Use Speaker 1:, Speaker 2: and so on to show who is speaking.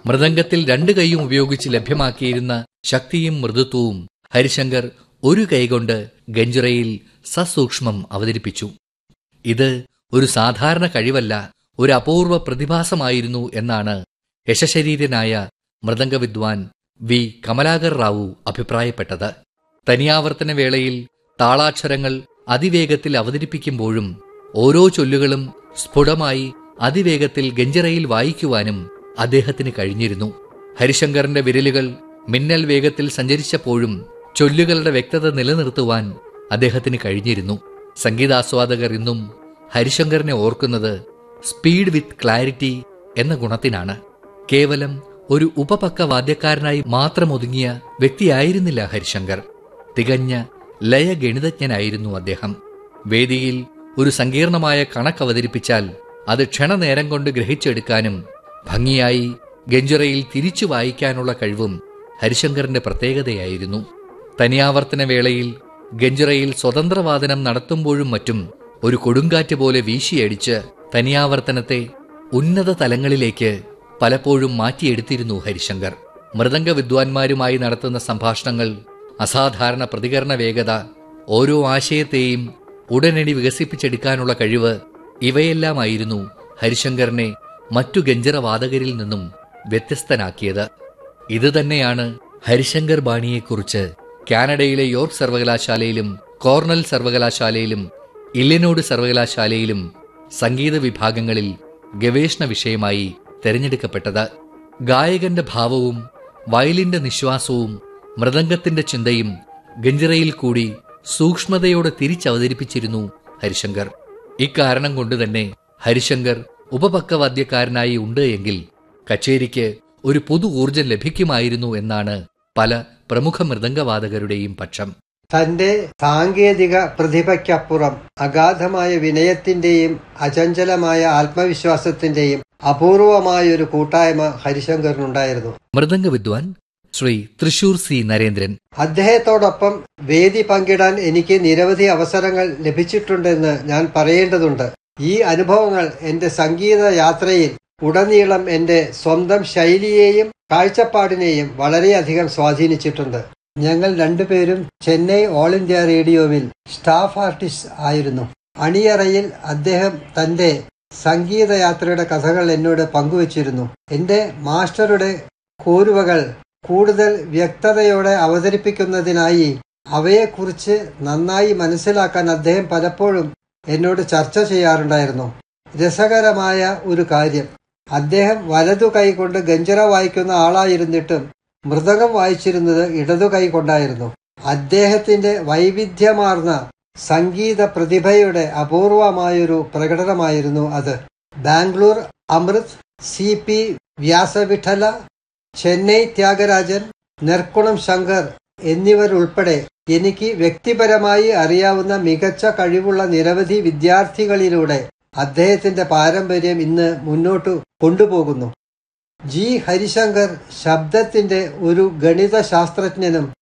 Speaker 1: മൃദംഗത്തിൽ രണ്ട് കൈയും ഉപയോഗിച്ച് ലഭ്യമാക്കിയിരുന്ന ശക്തിയും മൃദുത്വവും ഹരിശങ്കർ ഒരു കൈകൊണ്ട് ഗഞ്ചിറയിൽ സസൂക്ഷ്മം അവതരിപ്പിച്ചു ഇത് ഒരു സാധാരണ കഴിവല്ല ഒരു അപൂർവ പ്രതിഭാസമായിരുന്നു എന്നാണ് യശശരീരനായ മൃദംഗ വിദ്വാൻ വി കമലാകർ റാവു അഭിപ്രായപ്പെട്ടത് തനിയാവർത്തന വേളയിൽ താളാക്ഷരങ്ങൾ അതിവേഗത്തിൽ അവതരിപ്പിക്കുമ്പോഴും ഓരോ ചൊല്ലുകളും സ്ഫുടമായി അതിവേഗത്തിൽ ഗഞ്ചിറയിൽ വായിക്കുവാനും അദ്ദേഹത്തിന് കഴിഞ്ഞിരുന്നു ഹരിശങ്കറിന്റെ വിരലുകൾ മിന്നൽ വേഗത്തിൽ സഞ്ചരിച്ചപ്പോഴും ചൊല്ലുകളുടെ വ്യക്തത നിലനിർത്തുവാൻ അദ്ദേഹത്തിന് കഴിഞ്ഞിരുന്നു സംഗീതാസ്വാദകർ ഇന്നും ഹരിശങ്കറിനെ ഓർക്കുന്നത് സ്പീഡ് വിത്ത് ക്ലാരിറ്റി എന്ന ഗുണത്തിനാണ് കേവലം ഒരു ഉപപക്ക വാദ്യക്കാരനായി മാത്രം ഒതുങ്ങിയ വ്യക്തിയായിരുന്നില്ല ഹരിശങ്കർ തികഞ്ഞ ലയഗണിതജ്ഞനായിരുന്നു അദ്ദേഹം വേദിയിൽ ഒരു സങ്കീർണമായ കണക്ക് അവതരിപ്പിച്ചാൽ അത് ക്ഷണനേരം കൊണ്ട് ഗ്രഹിച്ചെടുക്കാനും ഭംഗിയായി ഗഞ്ചിറയിൽ തിരിച്ചു വായിക്കാനുള്ള കഴിവും ഹരിശങ്കറിന്റെ പ്രത്യേകതയായിരുന്നു തനിയാവർത്തന വേളയിൽ ഗഞ്ചിറയിൽ സ്വതന്ത്രവാദനം നടത്തുമ്പോഴും മറ്റും ഒരു കൊടുങ്കാറ്റ് പോലെ വീശിയടിച്ച് തനിയാവർത്തനത്തെ ഉന്നത തലങ്ങളിലേക്ക് പലപ്പോഴും മാറ്റിയെടുത്തിരുന്നു ഹരിശങ്കർ മൃദംഗ വിദ്വാൻമാരുമായി നടത്തുന്ന സംഭാഷണങ്ങൾ അസാധാരണ പ്രതികരണ വേഗത ഓരോ ആശയത്തെയും ഉടനടി വികസിപ്പിച്ചെടുക്കാനുള്ള കഴിവ് ഇവയെല്ലാമായിരുന്നു ഹരിശങ്കറിനെ മറ്റു ഗഞ്ചിറവാദകരിൽ നിന്നും വ്യത്യസ്തനാക്കിയത് ഇതുതന്നെയാണ് ഹരിശങ്കർ ബാണിയെക്കുറിച്ച് കാനഡയിലെ യോർക്ക് സർവകലാശാലയിലും കോർണൽ സർവകലാശാലയിലും ഇല്ലിനോട് സർവകലാശാലയിലും സംഗീത വിഭാഗങ്ങളിൽ ഗവേഷണ വിഷയമായി തെരഞ്ഞെടുക്കപ്പെട്ടത് ഗായകന്റെ ഭാവവും വയലിന്റെ നിശ്വാസവും മൃദംഗത്തിന്റെ ചിന്തയും ഗഞ്ചിറയിൽ കൂടി സൂക്ഷ്മതയോടെ തിരിച്ചവതരിപ്പിച്ചിരുന്നു ഹരിശങ്കർ ഇക്കാരണം കൊണ്ട് തന്നെ ഹരിശങ്കർ ഉപപക്കവാദ്യക്കാരനായി ഉണ്ട് എങ്കിൽ കച്ചേരിക്ക് ഒരു പുതു ഊർജം ലഭിക്കുമായിരുന്നു എന്നാണ് പല പ്രമുഖ മൃദംഗവാദകരുടെയും പക്ഷം
Speaker 2: തന്റെ സാങ്കേതിക പ്രതിഭയ്ക്കപ്പുറം അഗാധമായ വിനയത്തിന്റെയും അചഞ്ചലമായ ആത്മവിശ്വാസത്തിന്റെയും അപൂർവമായ ഒരു കൂട്ടായ്മ ഹരിശങ്കറിനുണ്ടായിരുന്നു
Speaker 1: മൃദംഗ വിദ്വാൻ ശ്രീ തൃശൂർ സി നരേന്ദ്രൻ
Speaker 2: അദ്ദേഹത്തോടൊപ്പം വേദി പങ്കിടാൻ എനിക്ക് നിരവധി അവസരങ്ങൾ ലഭിച്ചിട്ടുണ്ടെന്ന് ഞാൻ പറയേണ്ടതുണ്ട് ഈ അനുഭവങ്ങൾ എന്റെ സംഗീത യാത്രയിൽ ഉടനീളം എന്റെ സ്വന്തം ശൈലിയെയും കാഴ്ചപ്പാടിനെയും വളരെയധികം സ്വാധീനിച്ചിട്ടുണ്ട് ഞങ്ങൾ രണ്ടുപേരും ചെന്നൈ ഓൾ ഇന്ത്യ റേഡിയോവിൽ സ്റ്റാഫ് ആർട്ടിസ്റ്റ് ആയിരുന്നു അണിയറയിൽ അദ്ദേഹം തന്റെ സംഗീതയാത്രയുടെ കഥകൾ എന്നോട് പങ്കുവച്ചിരുന്നു എന്റെ മാസ്റ്ററുടെ കോരുവകൾ കൂടുതൽ വ്യക്തതയോടെ അവതരിപ്പിക്കുന്നതിനായി അവയെക്കുറിച്ച് നന്നായി മനസ്സിലാക്കാൻ അദ്ദേഹം പലപ്പോഴും എന്നോട് ചർച്ച ചെയ്യാറുണ്ടായിരുന്നു രസകരമായ ഒരു കാര്യം അദ്ദേഹം വലതു കൈ കൊണ്ട് ഗഞ്ചിറ വായിക്കുന്ന ആളായിരുന്നിട്ടും മൃദംഗം വായിച്ചിരുന്നത് ഇടതു കൈ കൊണ്ടായിരുന്നു അദ്ദേഹത്തിന്റെ വൈവിധ്യമാർന്ന സംഗീത പ്രതിഭയുടെ അപൂർവമായൊരു പ്രകടനമായിരുന്നു അത് ബാംഗ്ലൂർ അമൃത് സി പി വ്യാസവിഠല ചെന്നൈ ത്യാഗരാജൻ നെർക്കുളം ശങ്കർ എന്നിവരുൾപ്പെടെ എനിക്ക് വ്യക്തിപരമായി അറിയാവുന്ന മികച്ച കഴിവുള്ള നിരവധി വിദ്യാർത്ഥികളിലൂടെ അദ്ദേഹത്തിന്റെ പാരമ്പര്യം ഇന്ന് മുന്നോട്ട് കൊണ്ടുപോകുന്നു ജി ഹരിശങ്കർ ശബ്ദത്തിന്റെ ഒരു ഗണിത ശാസ്ത്രജ്ഞനും